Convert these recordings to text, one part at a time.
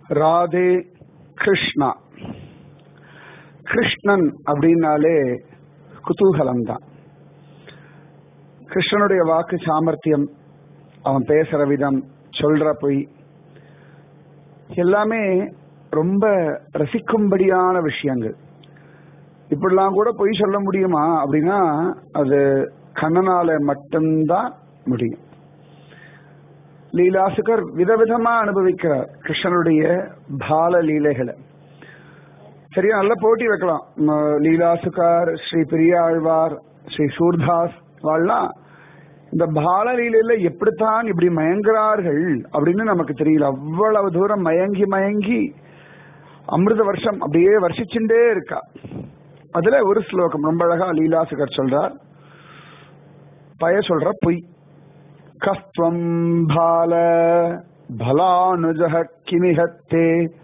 ராதே கிருஷ்ணா கிருஷ்ணன் அப்படின்னாலே குதூகலம் தான் கிருஷ்ணனுடைய வாக்கு சாமர்த்தியம் அவன் பேசுற விதம் சொல்ற பொய் எல்லாமே ரொம்ப ரசிக்கும்படியான விஷயங்கள் இப்படிலாம் கூட பொய் சொல்ல முடியுமா அப்படின்னா அது கண்ணனால மட்டும்தான் முடியும் லீலாசுகர் விதவிதமா அனுபவிக்கிறார் கிருஷ்ணனுடைய பால லீலைகளை சரியா நல்ல போட்டி வைக்கலாம் ம, லீலாசுகார் ஸ்ரீ பெரியாழ்வார் ஸ்ரீ சூர்தாஸ் வாழலாம் இந்த பாலலீலையில எப்படித்தான் இப்படி மயங்குறார்கள் அப்படின்னு நமக்கு தெரியல அவ்வளவு தூரம் மயங்கி மயங்கி அமிர்த வருஷம் அப்படியே வருஷிச்சுட்டே இருக்கா அதுல ஒரு ஸ்லோகம் ரொம்ப அழகா லீலாசுகர் சொல்றார் பய சொல்ற பொய் கஸ்துவம் பால பலானுஜக கிமிஹத்தே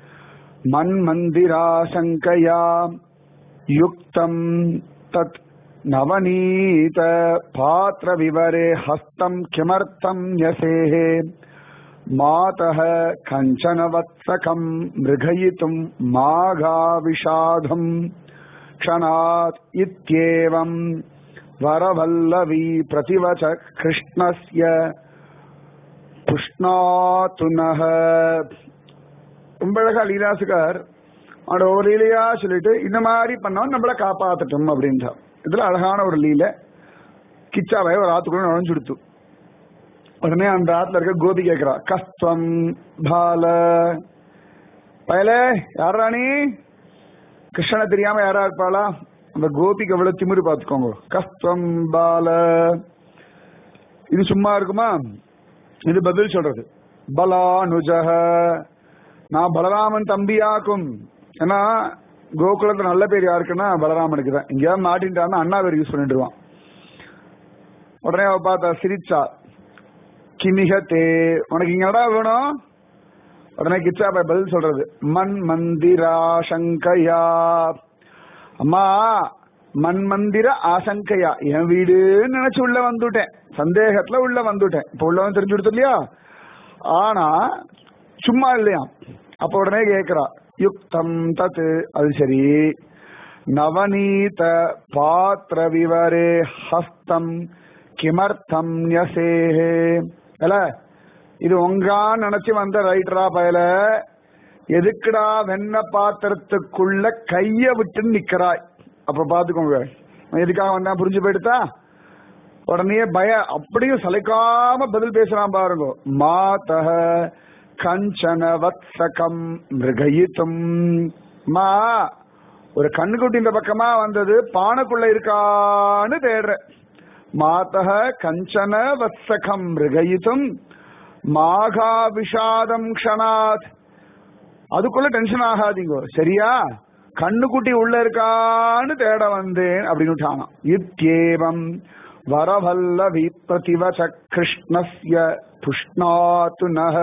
மன்மந்திராசங்கயா யுக்தம் தத் நவநீத பாத்திர விவரே ஹஸ்தம் கிமர்த்தம் யசேஹே மாதः கஞ்சன வத்சகம் மிருகயித்தும் மாகாவிஷாதம் க்ஷணாத் இத்யேவம் வரவல்லவி பிரதிவச்ச கிருஷ்ணஸ்ய புஷ்ணாத்துனக ரொம்ப அழகா லீலாசுகார் அவனோட ஒரு லீலையா சொல்லிட்டு இந்த மாதிரி பண்ணவன் நம்மளை காப்பாத்தட்டும் அப்படின்றான் இதுல அழகான ஒரு லீலை கிச்சாவை ஒரு ஆத்துக்குள்ள நுழைஞ்சுடுத்து உடனே அந்த ஆத்துல இருக்க கோபி கேக்குறா கஸ்தம் பால பயலே யாரா நீ கிருஷ்ணனை தெரியாம யாரா இருப்பாளா அந்த கோபிக்கு எவ்வளவு திமிரு பாத்துக்கோங்க கஸ்தம் பால இது சும்மா இருக்குமா இது பதில் சொல்றது பலானுஜக நான் பலராமன் தம்பியாக்கும் ஏன்னா கோகுலத்துல நல்ல பேர் யாருக்குன்னா பலராமனுக்கு தான் எங்கேயாவது மாட்டின்ட்டான்னா அண்ணா பேர் யூஸ் பண்ணிடுவான் உடனே அவ பார்த்தா சிரிச்சா கிமிக தே உனக்கு இங்க என்னடா வேணும் உடனே கிச்சா பாய் பதில் சொல்றது மண் மந்திரா சங்கையா அம்மா மண் மந்திர ஆசங்கையா என் வீடுன்னு நினைச்சு உள்ள வந்துட்டேன் சந்தேகத்துல உள்ள வந்துட்டேன் இப்ப உள்ளவன் தெரிஞ்சு கொடுத்து இல்லையா ஆனா சும்மா இல்லையா அப்ப உடனே கேக்குறா யுக்தம் தத் அது சரி நவநீத பாத்திர விவரே ஹஸ்தம் கிமர்த்தம் யசேஹே இல்ல இது உங்கான் நினைச்சு வந்த ரைட்டரா பயல எதுக்குடா வெண்ண பாத்திரத்துக்குள்ள கைய விட்டு நிக்கிறாய் அப்ப பாத்துக்கோங்க எதுக்காக வந்தா புரிஞ்சு போயிடுதா உடனே பய அப்படியும் சளைக்காம பதில் பேசுறான் பாருங்க மாதக கஞ்சன வத்சகம் மிருகயித்தும் மா ஒரு கண்ணுக்குட்டி இந்த பக்கமா வந்தது பானைக்குள்ள இருக்கான்னு தேடுற மாதக கஞ்சன வத்சகம் மிருகயித்தும் மாகா விஷாதம் க்ஷணாத் அதுக்குள்ள டென்ஷன் ஆகாதீங்க சரியா கண்ணுக்குட்டி உள்ள இருக்கான்னு தேட வந்தேன் அப்படின்னு விட்டானாம் இத்யேவம் வரவல்லவி பிரதிவச கிருஷ்ணஸ்ய புஷ்ணாத்து நக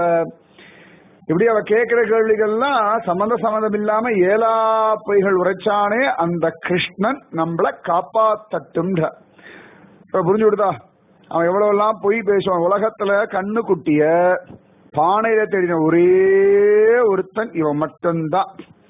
இப்படி அவ கேட்கிற கேள்விகள்லாம் சம்மந்த சம்மந்தம் இல்லாம ஏலா பொய்கள் உரைச்சானே அந்த கிருஷ்ணன் நம்மள காப்பாத்தட்டும்ன்ற இப்ப புரிஞ்சு விடுதா அவன் எவ்வளவு எல்லாம் பொய் பேசுவான் உலகத்துல கண்ணு குட்டிய பானையில தேடின ஒரே ஒருத்தன் இவன் மட்டும்தான்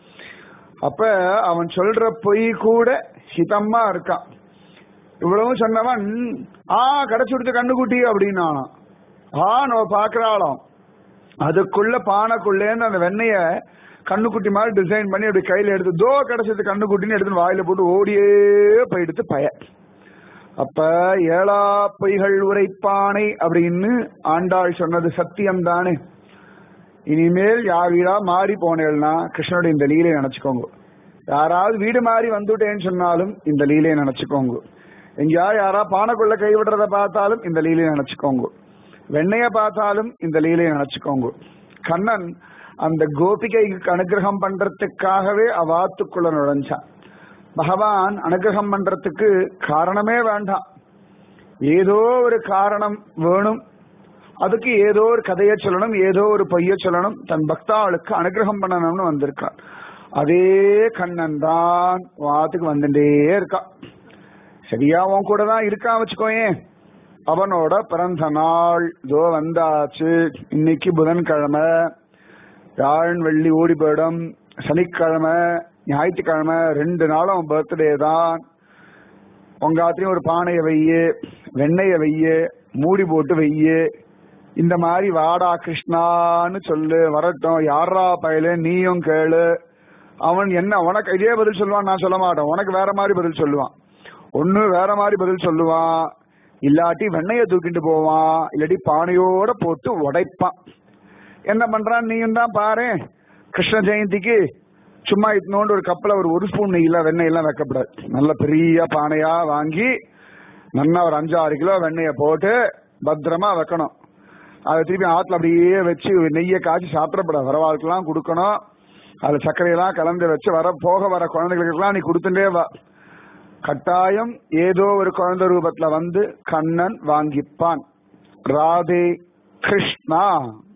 அப்ப அவன் சொல்ற பொய் கூட ஹிதமா இருக்கான் இவ்வளவும் சொன்னவன் ஆ கடைச்சு கொடுத்த கண்ணுக்குட்டி அப்படின்னா ஆ நம்ம பாக்குறாளாம் அதுக்குள்ள பானைக்குள்ளேருந்து அந்த வெண்ணைய கண்ணுக்குட்டி மாதிரி டிசைன் பண்ணி அப்படி கையில எடுத்து தோ கிடைச்சது கண்ணுக்குட்டின்னு எடுத்து வாயில போட்டு ஓடியே போயிடுத்து பய அப்ப ஏழா பொய்கள் உரைப்பானை அப்படின்னு ஆண்டாள் சொன்னது சத்தியம் தானே இனிமேல் யார் வீடா மாறி போனேன்னா கிருஷ்ணனுடைய இந்த லீலையை நினைச்சுக்கோங்க யாராவது வீடு மாறி வந்துட்டேன்னு சொன்னாலும் இந்த லீலையை நினைச்சுக்கோங்க எங்கேயா யாரா பானைக்குள்ள கை விடுறத பார்த்தாலும் இந்த லீலையை நினைச்சுக்கோங்க வெண்ணைய பார்த்தாலும் இந்த லீலையை நினைச்சுக்கோங்க கண்ணன் அந்த கோபிகைக்கு அனுகிரகம் பண்றதுக்காகவே அவாத்துக்குள்ள நுழைஞ்சான் பகவான் அனுகிரகம் பண்றதுக்கு காரணமே வேண்டாம் ஏதோ ஒரு காரணம் வேணும் அதுக்கு ஏதோ ஒரு கதையை சொல்லணும் ஏதோ ஒரு பொய்ய சொல்லணும் தன் பக்தாளுக்கு அனுகிரகம் பண்ணணும்னு வந்திருக்கான் அதே கண்ணன் தான் வாத்துக்கு வந்துட்டே இருக்கான் சரியா உன் கூட தான் இருக்கான் வச்சுக்கோயேன் அவனோட பிறந்த நாள் இதோ வந்தாச்சு இன்னைக்கு புதன்கிழமை வியாழன் வெள்ளி ஓடி போயிடும் சனிக்கிழமை ஞாயிற்றுக்கிழமை ரெண்டு நாளும் பர்த்டே தான் உங்காத்திலையும் ஒரு பானையை வையு வெண்ணெய வையு மூடி போட்டு வையு இந்த மாதிரி வாடா கிருஷ்ணான்னு சொல்லு வரட்டும் யாரா பயலு நீயும் கேளு அவன் என்ன உனக்கு இதே பதில் சொல்லுவான் நான் சொல்ல மாட்டேன் உனக்கு வேற மாதிரி பதில் சொல்லுவான் ஒண்ணு வேற மாதிரி பதில் சொல்லுவான் இல்லாட்டி வெண்ணெய தூக்கிட்டு போவான் இல்லாட்டி பானையோட போட்டு உடைப்பான் என்ன பண்றான் நீயும் தான் பாரு கிருஷ்ண ஜெயந்திக்கு சும்மா இத்தனோண்டு ஒரு கப்பல ஒரு ஒரு ஸ்பூன் நெய்யில வெண்ணெய் எல்லாம் வைக்கப்படாது நல்ல பெரிய பானையா வாங்கி நல்லா ஒரு அஞ்சாறு கிலோ வெண்ணெயை போட்டு பத்திரமா வைக்கணும் அதை திருப்பி ஆத்துல அப்படியே வச்சு நெய்யை காய்ச்சி சாப்பிடப்படாது வரவாளுக்கெல்லாம் கொடுக்கணும் அதுல சர்க்கரையெல்லாம் கலந்து வச்சு வர போக வர குழந்தைகளுக்கெல்லாம் நீ கொடுத்துட்டே வா கட்டாயம் ஏதோ ஒரு குழந்தை ரூபத்துல வந்து கண்ணன் வாங்கிப்பான் ராதே கிருஷ்ணா